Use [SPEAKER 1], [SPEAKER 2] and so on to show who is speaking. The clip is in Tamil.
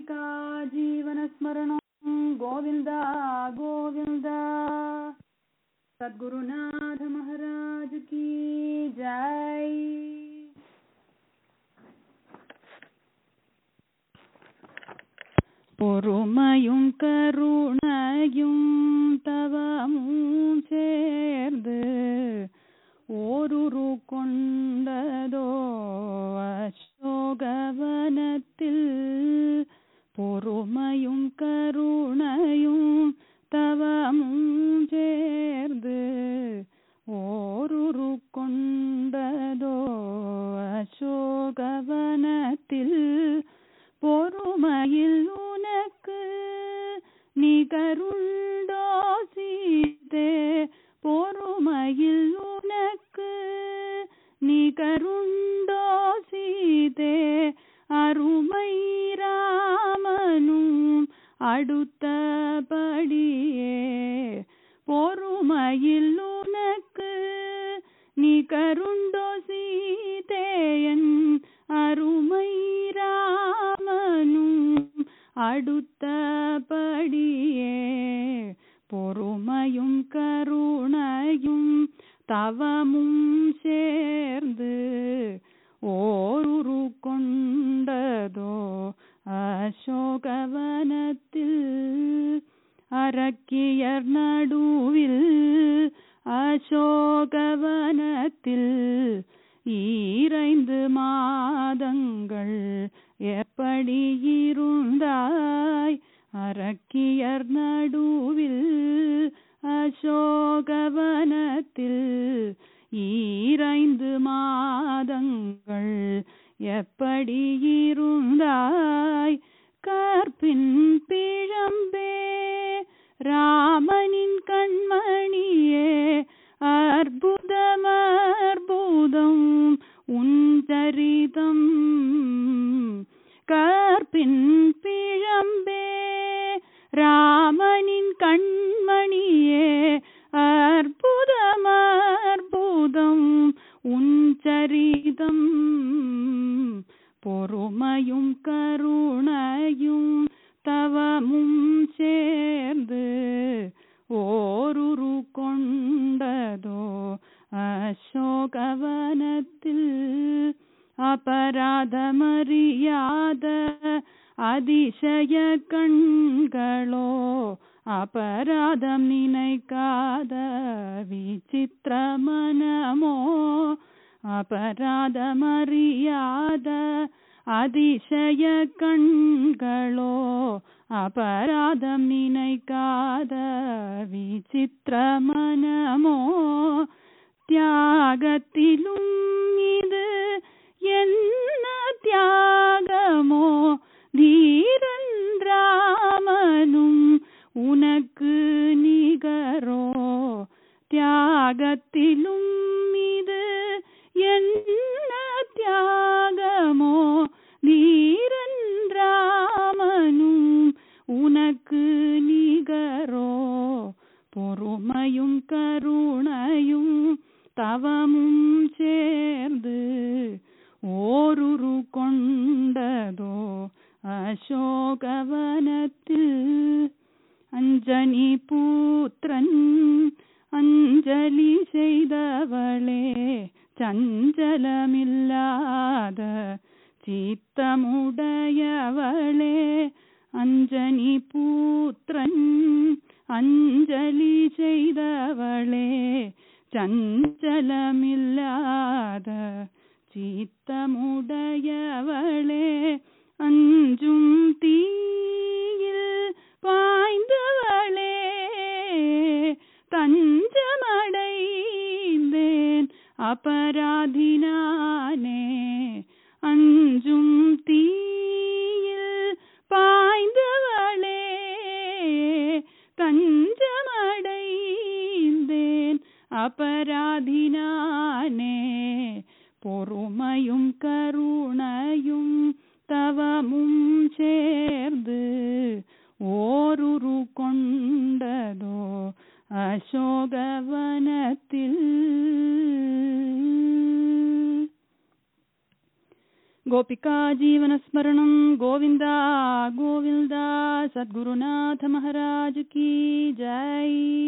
[SPEAKER 1] गोपिका जीवनस्मरणं गोविन्द गोविन्द सद्गुरुनाथ महाराज की जय பொறுமையும் கருணையும் தவமும் சேர்ந்து ஓருரு கொண்டதோ அசோகவனத்தில் பொறுமையும் கருணையும் தவமும் சேர்ந்து ஓருரு கொண்டதோ அசோகவனத்தில் பொறுமையில் உனக்கு நிகருண்டோ சீதே பொறுமையில் உனக்கு நிகருண்டோ சீதே அருமை ராமனும் அடுத்தபடியே பொறுமையில் உனக்கு நிகருண்டோ சீதேயன் அருமை ராமனும் அடுத்தபடியே பொறுமையும் கருணையும் தவமும் சேர்ந்து ஓருரு கொண்டதோ அசோகவனத்தில் அரக்கியர் நடுவில் அசோகவனத்தில் ஈரைந்து மாதங்கள் எப்படி இருந்தாய் அரக்கியர் நடுவில் அசோகவனத்தில் ஈரைந்து மாதங்கள் எப்படி இருந்தாய் கற்பின் பிழம்பே ராமனின் கண்மணியே அற்புதம் அற்புதம் உன் சரிதம் கற்பின் பிழம்பே ராமனின் கண்மணியே அற்புதம் அற்புதம் உன் சரிதம் பொறுமையும் கருணையும் தவமும் சேர்ந்து ஓருரு கொண்டதோ அசோகவனத்தில் அபராதமறியாத அதிசய கண்களோ அபராதம் நினைக்காத விசித்திர மனமோ அபராதமறியாத அதிசய கண்களோ அபராதம் நினைக்காத விசித்திர மனமோ தியாகத்திலும் இது என்ன தியாகமோ தீரன் ராமனும் உனக்கு நிகரோ தியாகத்திலும் இது என்ன தியாகமோ தீரன் ராமனும் உனக்கு நிகரோ பொறுமையும் கருணையும் தவமும் சேர்ந்து ஓருரு கொண்டதோ அசோகவனத்தில் அஞ்சனி பூத்திரன் அஞ்சலி செய்தவளே சஞ்சலமில்லாத சித்தமுடையவளே அஞ்சனி பூத்திரன் அஞ்சலி செய்தவளே சஞ்சலமில்லாத சித்தமுடையவளே அஞ்சும் தீயில் பாய்ந்தவளே தஞ்சமடைந்தேன் அபராதினானே அஞ்சும் தீயில் பாய்ந்தவளே தஞ்சமடைந்தேன் அபராதினானே பொறுமையும் கருணையும் தவமும் சேர்ந்து ஓருரு கொண்டதோ அசோகவனத்தில் गोपिका जीवनस्मरणं गोविन्दा गोविन्दा सद्गुरुनाथ महाराज की जय